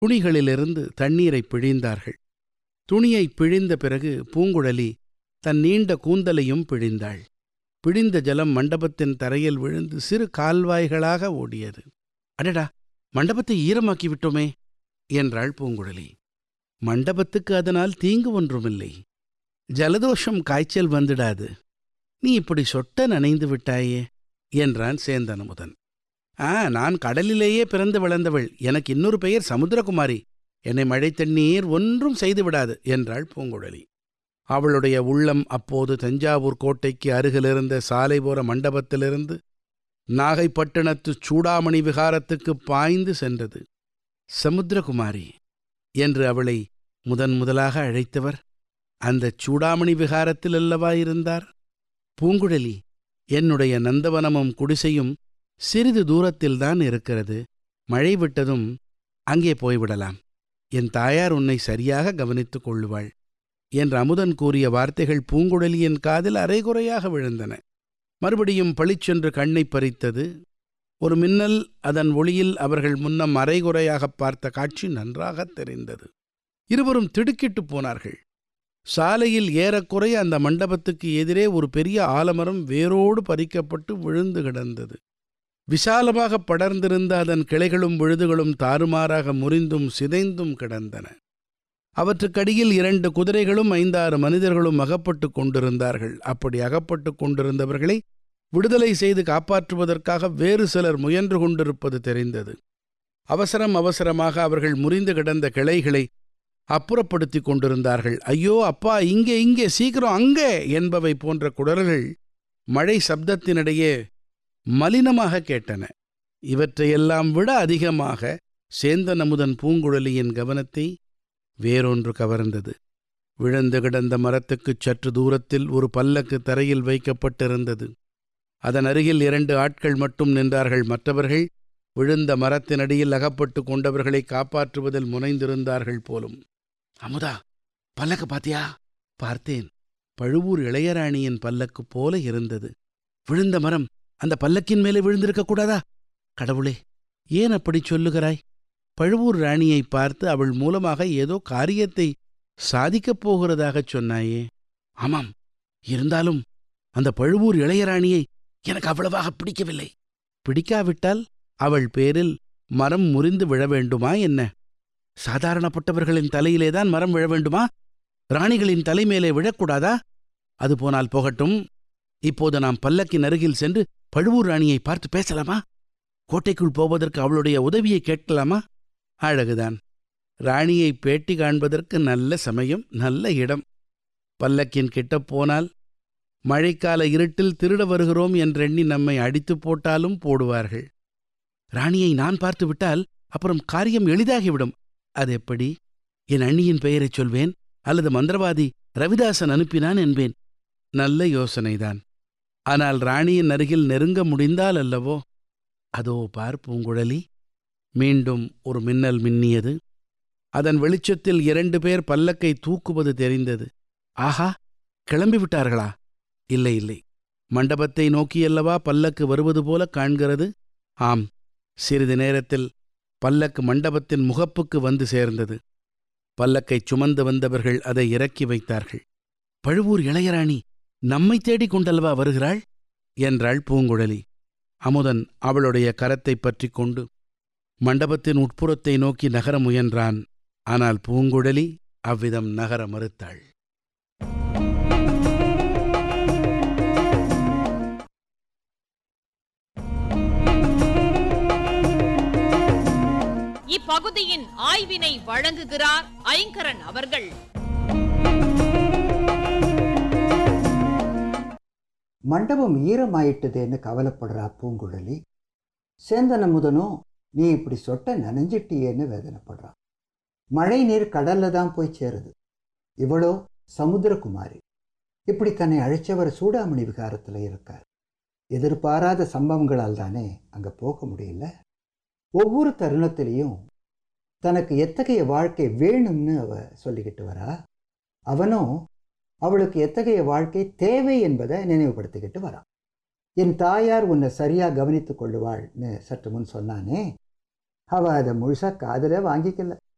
துணிகளிலிருந்து தண்ணீரை பிழிந்தார்கள் துணியை பிழிந்த பிறகு பூங்குழலி தன் நீண்ட கூந்தலையும் பிழிந்தாள் பிழிந்த ஜலம் மண்டபத்தின் தரையில் விழுந்து சிறு கால்வாய்களாக ஓடியது அடடா மண்டபத்தை ஈரமாக்கி விட்டோமே என்றாள் பூங்குழலி மண்டபத்துக்கு அதனால் தீங்கு ஒன்றுமில்லை ஜலதோஷம் காய்ச்சல் வந்துடாது நீ இப்படி சொட்ட நனைந்து விட்டாயே என்றான் சேந்தனமுதன் ஆ நான் கடலிலேயே பிறந்து வளர்ந்தவள் எனக்கு இன்னொரு பெயர் சமுத்திரகுமாரி என்னை மழை தண்ணீர் ஒன்றும் செய்து விடாது என்றாள் பூங்குழலி அவளுடைய உள்ளம் அப்போது தஞ்சாவூர் கோட்டைக்கு அருகிலிருந்த சாலைபோர மண்டபத்திலிருந்து நாகைப்பட்டினத்து சூடாமணி விகாரத்துக்கு பாய்ந்து சென்றது சமுத்திரகுமாரி என்று அவளை முதன் முதலாக அழைத்தவர் அந்த சூடாமணி விகாரத்தில் அல்லவா இருந்தார் பூங்குழலி என்னுடைய நந்தவனமும் குடிசையும் சிறிது தூரத்தில்தான் இருக்கிறது மழை விட்டதும் அங்கே போய்விடலாம் என் தாயார் உன்னை சரியாக கவனித்துக் கொள்ளுவாள் என்று அமுதன் கூறிய வார்த்தைகள் பூங்குழலியின் காதில் அரைகுறையாக விழுந்தன மறுபடியும் பளிச்சென்று கண்ணை பறித்தது ஒரு மின்னல் அதன் ஒளியில் அவர்கள் முன்னம் அரைகுறையாகப் பார்த்த காட்சி நன்றாகத் தெரிந்தது இருவரும் திடுக்கிட்டுப் போனார்கள் சாலையில் ஏறக்குறைய அந்த மண்டபத்துக்கு எதிரே ஒரு பெரிய ஆலமரம் வேரோடு பறிக்கப்பட்டு விழுந்து கிடந்தது விசாலமாக படர்ந்திருந்த அதன் கிளைகளும் விழுதுகளும் தாறுமாறாக முறிந்தும் சிதைந்தும் கிடந்தன அவற்றுக்கடியில் இரண்டு குதிரைகளும் ஐந்தாறு மனிதர்களும் அகப்பட்டு கொண்டிருந்தார்கள் அப்படி அகப்பட்டு கொண்டிருந்தவர்களை விடுதலை செய்து காப்பாற்றுவதற்காக வேறு சிலர் முயன்று கொண்டிருப்பது தெரிந்தது அவசரம் அவசரமாக அவர்கள் முறிந்து கிடந்த கிளைகளை அப்புறப்படுத்தி கொண்டிருந்தார்கள் ஐயோ அப்பா இங்கே இங்கே சீக்கிரம் அங்கே என்பவை போன்ற குடல்கள் மழை சப்தத்தினிடையே மலினமாக கேட்டன இவற்றையெல்லாம் விட அதிகமாக சேந்தன் அமுதன் பூங்குழலியின் கவனத்தை வேறொன்று கவர்ந்தது விழுந்து கிடந்த மரத்துக்குச் சற்று தூரத்தில் ஒரு பல்லக்கு தரையில் வைக்கப்பட்டிருந்தது அதன் அருகில் இரண்டு ஆட்கள் மட்டும் நின்றார்கள் மற்றவர்கள் விழுந்த மரத்தினடியில் அகப்பட்டு கொண்டவர்களை காப்பாற்றுவதில் முனைந்திருந்தார்கள் போலும் அமுதா பல்லக்கு பாத்தியா பார்த்தேன் பழுவூர் இளையராணியின் பல்லக்கு போல இருந்தது விழுந்த மரம் அந்த பல்லக்கின் மேலே விழுந்திருக்க கூடாதா கடவுளே ஏன் அப்படி சொல்லுகிறாய் பழுவூர் ராணியை பார்த்து அவள் மூலமாக ஏதோ காரியத்தை சாதிக்கப் போகிறதாகச் சொன்னாயே ஆமாம் இருந்தாலும் அந்த பழுவூர் இளையராணியை எனக்கு அவ்வளவாக பிடிக்கவில்லை பிடிக்காவிட்டால் அவள் பேரில் மரம் முறிந்து விழ வேண்டுமா என்ன சாதாரணப்பட்டவர்களின் தலையிலேதான் மரம் விழ வேண்டுமா ராணிகளின் தலைமேலே விழக்கூடாதா அது போனால் போகட்டும் இப்போது நாம் பல்லக்கின் அருகில் சென்று பழுவூர் ராணியை பார்த்து பேசலாமா கோட்டைக்குள் போவதற்கு அவளுடைய உதவியை கேட்கலாமா அழகுதான் ராணியை பேட்டி காண்பதற்கு நல்ல சமயம் நல்ல இடம் பல்லக்கின் கிட்டப் போனால் மழைக்கால இருட்டில் திருட வருகிறோம் என்றெண்ணி நம்மை அடித்துப் போட்டாலும் போடுவார்கள் ராணியை நான் பார்த்து விட்டால் அப்புறம் காரியம் எளிதாகிவிடும் அது எப்படி என் அண்ணியின் பெயரைச் சொல்வேன் அல்லது மந்திரவாதி ரவிதாசன் அனுப்பினான் என்பேன் நல்ல யோசனைதான் ஆனால் ராணியின் அருகில் நெருங்க முடிந்தால் அல்லவோ அதோ பார் பூங்குழலி மீண்டும் ஒரு மின்னல் மின்னியது அதன் வெளிச்சத்தில் இரண்டு பேர் பல்லக்கை தூக்குவது தெரிந்தது ஆஹா கிளம்பி விட்டார்களா இல்லை இல்லை மண்டபத்தை நோக்கியல்லவா பல்லக்கு வருவது போல காண்கிறது ஆம் சிறிது நேரத்தில் பல்லக்கு மண்டபத்தின் முகப்புக்கு வந்து சேர்ந்தது பல்லக்கைச் சுமந்து வந்தவர்கள் அதை இறக்கி வைத்தார்கள் பழுவூர் இளையராணி நம்மை தேடிக் கொண்டல்லவா வருகிறாள் என்றாள் பூங்குழலி அமுதன் அவளுடைய கரத்தைப் பற்றிக் கொண்டு மண்டபத்தின் உட்புறத்தை நோக்கி நகர முயன்றான் ஆனால் பூங்குழலி அவ்விதம் நகர மறுத்தாள் இப்பகுதியின் ஆய்வினை வழங்குகிறார் ஐங்கரன் அவர்கள் மண்டபம் ஈரமாயிட்டுதேன்னு கவலைப்படுறா பூங்குழலி சேந்தன் அமுதனும் நீ இப்படி சொட்ட நனைஞ்சிட்டியேன்னு வேதனைப்படுறான் மழை நீர் கடல்ல தான் போய் சேருது இவளோ சமுத்திரகுமாரி இப்படி தன்னை அழைச்சவர் சூடாமணி விகாரத்தில் இருக்கார் எதிர்பாராத சம்பவங்களால் தானே அங்கே போக முடியல ஒவ்வொரு தருணத்திலையும் தனக்கு எத்தகைய வாழ்க்கை வேணும்னு அவ சொல்லிக்கிட்டு வரா அவனும் அவளுக்கு எத்தகைய வாழ்க்கை தேவை என்பதை நினைவுபடுத்திக்கிட்டு வரான் என் தாயார் உன்னை சரியா கவனித்துக் கொள்ளுவாள்னு சற்று முன் சொன்னானே அவ அதை முழுசா காதல வாங்கிக்கல